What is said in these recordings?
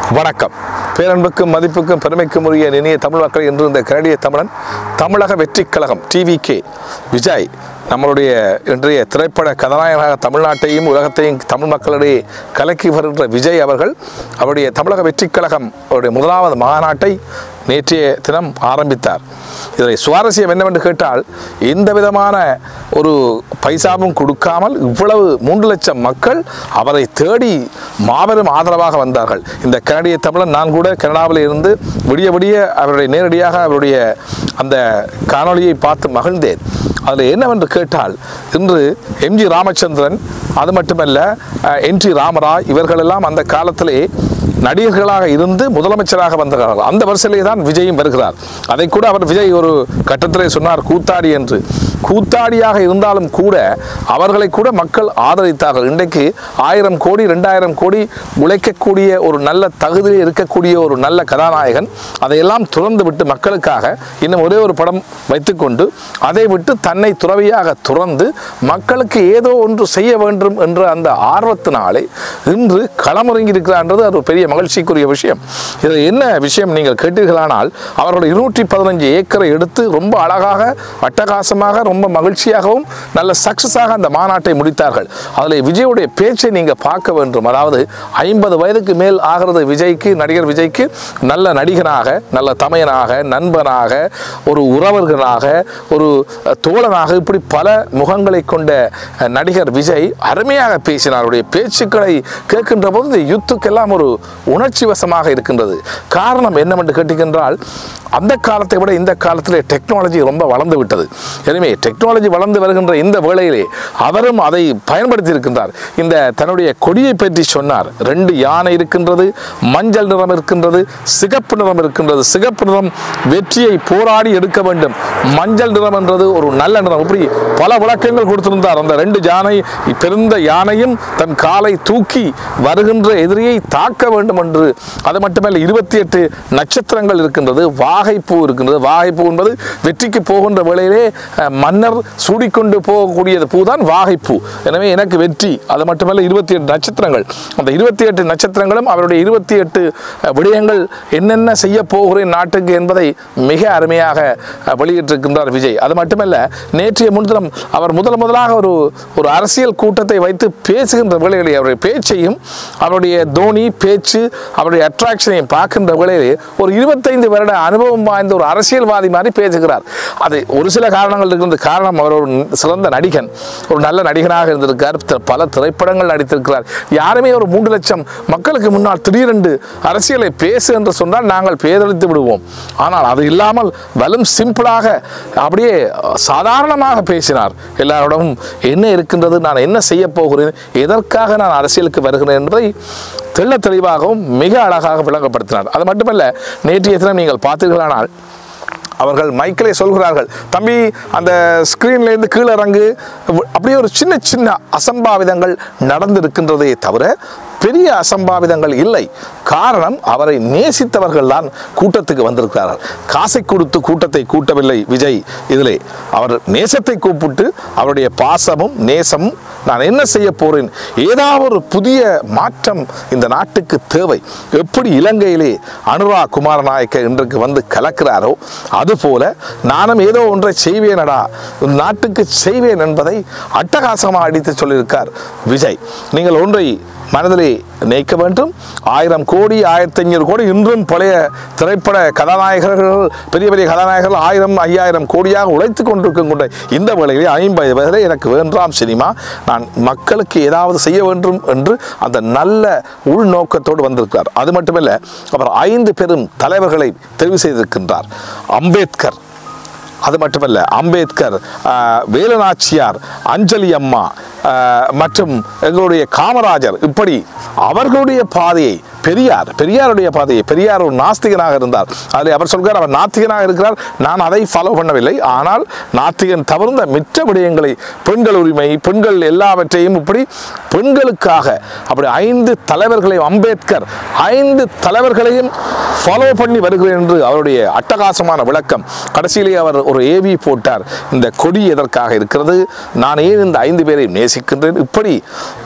வணக்கம் பேரன்புக்கும் மதிப்புக்கும் பெருமைக்கும் உரிய இனிய தமிழ் மக்கள் என்று இந்த கனடிய தமிழன் தமிழக வெற்றிக் கழகம் டிவிகே விஜய் நம்மளுடைய இன்றைய திரைப்பட கதாநாயகனாக தமிழ்நாட்டையும் உலகத்தையும் தமிழ் மக்களிடையே கலக்கி வருகின்ற விஜய் அவர்கள் அவருடைய தமிழக வெற்றிக் கழகம் அவருடைய முதலாவது மாநாட்டை நேற்றைய தினம் ஆரம்பித்தார் இதில் சுவாரஸ்யம் என்னவென்று கேட்டால் எந்த விதமான ஒரு பைசாவும் கொடுக்காமல் இவ்வளவு மூன்று லட்சம் மக்கள் அவரை தேடி மாபெரும் ஆதரவாக வந்தார்கள் இந்த கனடிய தமிழன் நான் கூட கனடாவில் இருந்து விடிய விடிய அவருடைய நேரடியாக அவருடைய அந்த காணொளியை பார்த்து மகிழ்ந்தேன் அதில் என்னவென்று கேட்டால் இன்று எம்ஜி ராமச்சந்திரன் அது மட்டுமல்ல என் டி ராமராவ் இவர்களெல்லாம் அந்த காலத்திலே நடிகர்களாக இருந்து முதலமைச்சராக வந்தார்கள் அந்த வரிசையிலே தான் விஜயும் வருகிறார் அதை கூட அவர் விஜய் ஒரு கட்டத்திலே சொன்னார் கூத்தாடி என்று கூத்தாடியாக இருந்தாலும் கூட அவர்களை கூட மக்கள் ஆதரித்தார்கள் இன்றைக்கு ஆயிரம் கோடி ரெண்டாயிரம் கோடி உழைக்கக்கூடிய ஒரு நல்ல தகுதியில் இருக்கக்கூடிய ஒரு நல்ல கதாநாயகன் அதையெல்லாம் துறந்து விட்டு மக்களுக்காக இன்னும் ஒரே ஒரு படம் வைத்துக்கொண்டு அதை விட்டு தன்னை துறவியாக துறந்து மக்களுக்கு ஏதோ ஒன்று செய்ய வேண்டும் என்ற அந்த ஆர்வத்தினாலே இன்று களமிறங்கி இருக்கிறான்றது அது ஒரு பெரிய மகிழ்ச்சிக்குரிய விஷயம் இதில் என்ன விஷயம் நீங்கள் கேட்டீர்களானால் அவர்கள் இருநூற்றி பதினஞ்சு ஏக்கரை எடுத்து ரொம்ப அழகாக அட்டகாசமாக ரொம்ப மகிழ்ச்சியாகவும் நல்ல சக்ஸஸாக அந்த மாநாட்டை முடித்தார்கள் அதில் விஜயுடைய பேச்சை நீங்கள் பார்க்க வேண்டும் அதாவது ஐம்பது வயதுக்கு மேல் ஆகிறது விஜய்க்கு நடிகர் விஜய்க்கு நல்ல நடிகனாக நல்ல தமையனாக நண்பனாக ஒரு உறவர்களாக ஒரு அஹ், தோழனாக இப்படி பல முகங்களை கொண்ட அஹ், நடிகர் விஜய் அருமையாக பேசினார் அவருடைய பேச்சுக்களை கேட்கின்ற போது இந்த யுத்துக்கெல்லாம் ஒரு உணர்ச்சி வசமாக இருக்கின்றது காரணம் என்னவென்று கேட்டீங்கன்றால் அந்த காலத்தை விட இந்த காலத்திலே டெக்னாலஜி ரொம்ப வளர்ந்து விட்டது எனவே டெக்னாலஜி வளர்ந்து வருகின்ற இந்த வேளையிலே அவரும் அதை பயன்படுத்தி இருக்கின்றார் இந்த தன்னுடைய கொடியை பற்றி சொன்னார் ரெண்டு யானை இருக்கின்றது மஞ்சள் நிறம் இருக்கின்றது சிகப்பு நிறம் இருக்கின்றது சிகப்பு நிறம் வெற்றியை போராடி எடுக்க வேண்டும் மஞ்சள் நிறம் என்றது ஒரு நல்ல நிறம் இப்படி பல விளக்கங்கள் கொடுத்திருந்தார் அந்த ரெண்டு யானை பெருந்த யானையும் தன் காலை தூக்கி வருகின்ற எதிரியை தாக்க வேண்டும் என்று அது மட்டுமல்ல இருபத்தி எட்டு நட்சத்திரங்கள் இருக்கின்றது வாகைப்பூ இருக்கின்றது வாகைப்பூ என்பது வெற்றிக்கு போகின்ற வேளையிலே அஹ், மன்னர் சூடிக்கொண்டு போகக்கூடியது பூ தான் வாகைப்பூ எனவே எனக்கு வெற்றி அது மட்டுமல்ல இருபத்தி எட்டு நட்சத்திரங்கள் அந்த இருபத்தி எட்டு நட்சத்திரங்களும் அவருடைய இருபத்தி எட்டு அஹ், விடயங்கள் என்னென்ன செய்ய போகிறேன் நாட்டுக்கு என்பதை மிக அருமையாக அஹ், வெளியிட்டிருக்கின்றார் விஜய் அது மட்டுமல்ல நேற்றைய முன்தினம் அவர் முதல் முதலாக ஒரு ஒரு அரசியல் கூட்டத்தை வைத்து பேசுகின்ற வேளையிலே அவருடைய பேச்சையும் அவருடைய தோனி பேச்சு அவருடைய அட்ராக்ஷனையும் பார்க்கின்ற வேளையிலே ஒரு இருபத்தைந்து வருட அனுபவம் வாய்ந்த ஒரு அரசியல்வாதி மாதிரி பேசுகிறார் அது ஒரு சில காரணங்கள் இருக்கின்ற காரணம் அவர் ஒரு சிறந்த நடிகன் ஒரு நல்ல நடிகனாக இருந்திருக்கார் த- பல திரைப்படங்கள் நடித்திருக்கிறார் யாருமே ஒரு மூன்று லட்சம் மக்களுக்கு முன்னால் திடீரென்று அரசியலை பேசு என்று சொன்னால் நாங்கள் பேதளித்து விடுவோம் ஆனால் அது இல்லாமல் வலும் சிம்பிளாக அப்படியே சாதாரணமாக பேசினார் எல்லாரோடவும் என்ன இருக்கின்றது நான் என்ன செய்ய போகிறேன் எதற்காக நான் அரசியலுக்கு வருகிறேன் என்பதை தெள்ள தெளிவாகவும் மிக அழகாக விளங்கப்படுத்தினார் அது மட்டுமல்ல நேற்றைய தினம் நீங்கள் பார்த்தீர்களானால் அவர்கள் மைக்கிலே சொல்கிறார்கள் தம்பி அந்த ஸ்க்ரீன்லேருந்து கீழே இறங்கு அப்படியே ஒரு சின்ன சின்ன அசம்பாவிதங்கள் நடந்திருக்கின்றதே தவிர பெரிய அசம்பாவிதங்கள் இல்லை காரணம் அவரை நேசித்தவர்கள் தான் கூட்டத்துக்கு வந்திருக்கிறார்கள் காசை கொடுத்து கூட்டத்தை கூட்டவில்லை விஜய் இதிலே அவர் நேசத்தை கூப்பிட்டு அவருடைய பாசமும் நேசமும் நான் என்ன செய்ய போறேன் ஏதாவது ஒரு புதிய மாற்றம் இந்த நாட்டுக்கு தேவை எப்படி இலங்கையிலே அனுரா குமாரநாயக்க இன்றைக்கு வந்து கலக்கிறாரோ அதுபோல நானும் ஏதோ ஒன்றை செய்வேனடா இந்த நாட்டுக்கு செய்வேன் என்பதை அட்டகாசமாக அடித்து சொல்லியிருக்கார் விஜய் நீங்கள் ஒன்றை மனதிலே நினைக்க வேண்டும் ஆயிரம் கோடி ஆயிரத்தி ஐநூறு கோடி இன்றும் பழைய திரைப்பட கதாநாயகர்கள் பெரிய பெரிய கதாநாயகர்கள் ஆயிரம் ஐயாயிரம் கோடியாக உழைத்து கொண்டிருக்கும் கொண்ட இந்த வேளையிலே ஐம்பது வயதிலே எனக்கு வேண்டாம் சினிமா நான் மக்களுக்கு ஏதாவது செய்ய வேண்டும் என்று அந்த நல்ல உள்நோக்கத்தோடு வந்திருக்கிறார் அது மட்டுமல்ல அவர் ஐந்து பெரும் தலைவர்களை தெரிவு செய்திருக்கின்றார் அம்பேத்கர் அது மட்டுமல்ல அம்பேத்கர் ஆஹ், வேலுநாச்சியார் அஞ்சலி அம்மா ஆஹ், மற்றும் எங்களுடைய காமராஜர் இப்படி அவர்களுடைய பாதையை பெரியார் பெரியாருடைய பாதையை பெரியார் ஒரு நாஸ்திகனாக இருந்தார் அதில் அவர் சொல்கிறார் அவர் நாத்திகனாக இருக்கிறார் நான் அதை ஃபாலோ பண்ணவில்லை ஆனால் நாத்திகன் தவிர்ந்த மிச்ச விடயங்களை பெண்கள் உரிமை பெண்கள் எல்லாவற்றையும் இப்படி பெண்களுக்காக அப்படி ஐந்து தலைவர்களையும் அம்பேத்கர் ஐந்து தலைவர்களையும் ஃபாலோ பண்ணி வருகிறேன் என்று அவருடைய அட்டகாசமான விளக்கம் கடைசியிலே அவர் ஒரு ஏவி போட்டார் இந்த கொடி எதற்காக இருக்கிறது நான் ஏன் இந்த ஐந்து பேரை நேசிக்கின்றேன் இப்படி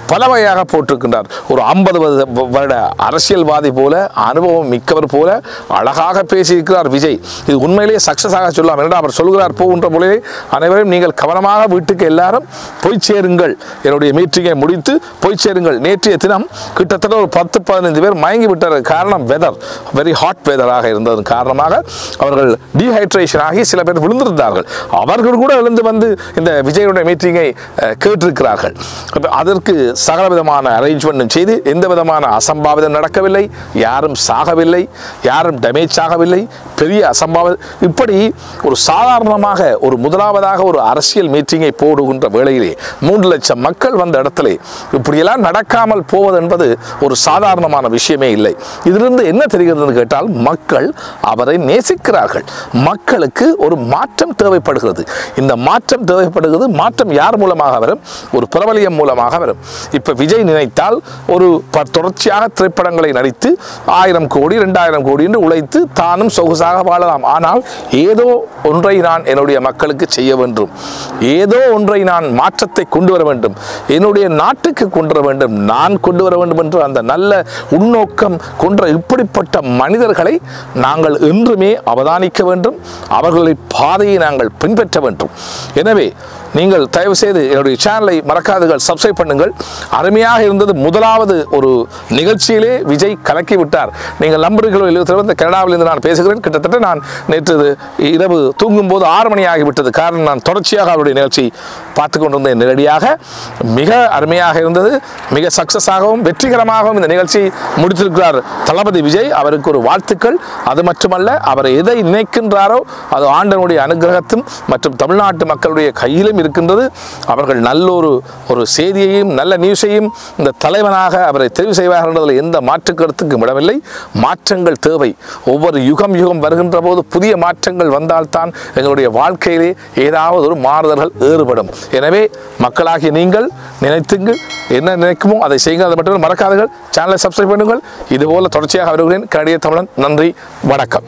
பல வகையாக போட்டிருக்கின்றார் ஒரு ஐம்பது வருட அரசியல்வாதி போல அனுபவம் மிக்கவர் போல அழகாக பேசியிருக்கிறார் விஜய் இது உண்மையிலேயே சக்சஸ் ஆக சொல்லலாம் என்றால் அவர் சொல்கிறார் போகின்ற பொழுதே அனைவரும் நீங்கள் கவனமாக வீட்டுக்கு எல்லாரும் போய் சேருங்கள் என்னுடைய மீட்டிங்கை முடித்து போய் சேருங்கள் நேற்றைய தினம் கிட்டத்தட்ட ஒரு பத்து பதினைந்து பேர் மயங்கி விட்டார் காரணம் வெதர் வெரி ஹாட் வெதராக இருந்ததன் காரணமாக அவர்கள் டீஹைட்ரேஷன் ஆகி சில பேர் விழுந்திருந்தார்கள் அவர்கள் கூட எழுந்து வந்து இந்த விஜயுடைய மீட்டிங்கை அஹ், கேட்டிருக்கிறார்கள் அப்ப அதற்கு சகல விதமான அரேஞ்ச்மெண்ட்டும் செய்து எந்த விதமான அசம்பாவிதம் நடக்கவில்லை யாரும் சாகவில்லை யாரும் டேமேஜ் ஆகவில்லை பெரிய அசம்பாவிதம் இப்படி ஒரு சாதாரணமாக ஒரு முதலாவதாக ஒரு அரசியல் மீட்டிங்கை போடுகின்ற வேளையிலே மூன்று லட்சம் மக்கள் வந்த இடத்துல இப்படியெல்லாம் நடக்காமல் போவது என்பது ஒரு சாதாரணமான விஷயமே இல்லை இதிலிருந்து என்ன தெரிகிறதுன்னு கேட்டால் மக்கள் அவரை நேசிக்கிறார்கள் மக்களுக்கு ஒரு மாற்றம் தேவைப்படுகிறது இந்த மாற்றம் தேவைப்படுகிறது மாற்றம் யார் மூலமாக வரும் ஒரு பிரபலியம் மூலமாக வரும் இப்போ விஜய் நினைத்தால் ஒரு ப- தொடர்ச்சியாக திரைப்படங்களை நடித்து ஆயிரம் கோடி ரெண்டாயிரம் கோடி என்று உழைத்து தானும் சொகுசாக வாழலாம் ஆனால் ஏதோ ஒன்றை நான் என்னுடைய மக்களுக்கு செய்ய வேண்டும் ஏதோ ஒன்றை நான் மாற்றத்தை கொண்டு வர வேண்டும் என்னுடைய நாட்டுக்கு கொண்டு வர வேண்டும் நான் கொண்டு வர வேண்டும் என்று அந்த நல்ல உள்நோக்கம் கொன்ற இப்படிப்பட்ட மனிதர்களை நாங்கள் என்றுமே அவதானிக்க வேண்டும் அவர்களின் பாதையை நாங்கள் பின்பற்ற வேண்டும் எனவே நீங்கள் தயவு செய்து என்னுடைய சேனலை மறக்காதுகள் சப்ஸ்கிரைப் பண்ணுங்கள் அருமையாக இருந்தது முதலாவது ஒரு நிகழ்ச்சியிலே விஜய் கலக்கி விட்டார் நீங்கள் நம்புறீர்களோ இல்லை இந்த கனடாவிலிருந்து நான் பேசுகிறேன் கிட்டத்தட்ட நான் நேற்று இரவு தூங்கும்போது ஆறு மணி ஆகிவிட்டது காரணம் நான் தொடர்ச்சியாக அவருடைய நிகழ்ச்சி பார்த்து கொண்டிருந்தேன் நேரடியாக மிக அருமையாக இருந்தது மிக சக்சஸாகவும் வெற்றிகரமாகவும் இந்த நிகழ்ச்சி முடித்திருக்கிறார் தளபதி விஜய் அவருக்கு ஒரு வாழ்த்துக்கள் அது மட்டுமல்ல அவர் எதை நினைக்கின்றாரோ அது ஆண்டனுடைய அனுகிரகத்தும் மற்றும் தமிழ்நாட்டு மக்களுடைய கையிலும் இருக்கின்றது அவர்கள் நல்ல ஒரு ஒரு செய்தியையும் நல்ல நியூஸையும் இந்த தலைவனாக அவரை தெரிவு செய்வார்கள் என்பதில் எந்த மாற்று கருத்துக்கும் இடமில்லை மாற்றங்கள் தேவை ஒவ்வொரு யுகம் யுகம் வருகின்ற போது புதிய மாற்றங்கள் வந்தால்தான் எங்களுடைய வாழ்க்கையிலே ஏதாவது ஒரு மாறுதல்கள் ஏறுபடும் எனவே மக்களாகிய நீங்கள் நினைத்துங்கள் என்ன நினைக்குமோ அதை செய்யுங்கள் அதை மட்டும் மறக்காதீர்கள் சேனலை சப்ஸ்கிரைப் பண்ணுங்கள் இதுபோல தொடர்ச்சியாக வருகிறேன் கனடிய தமிழன் நன்றி வணக்கம்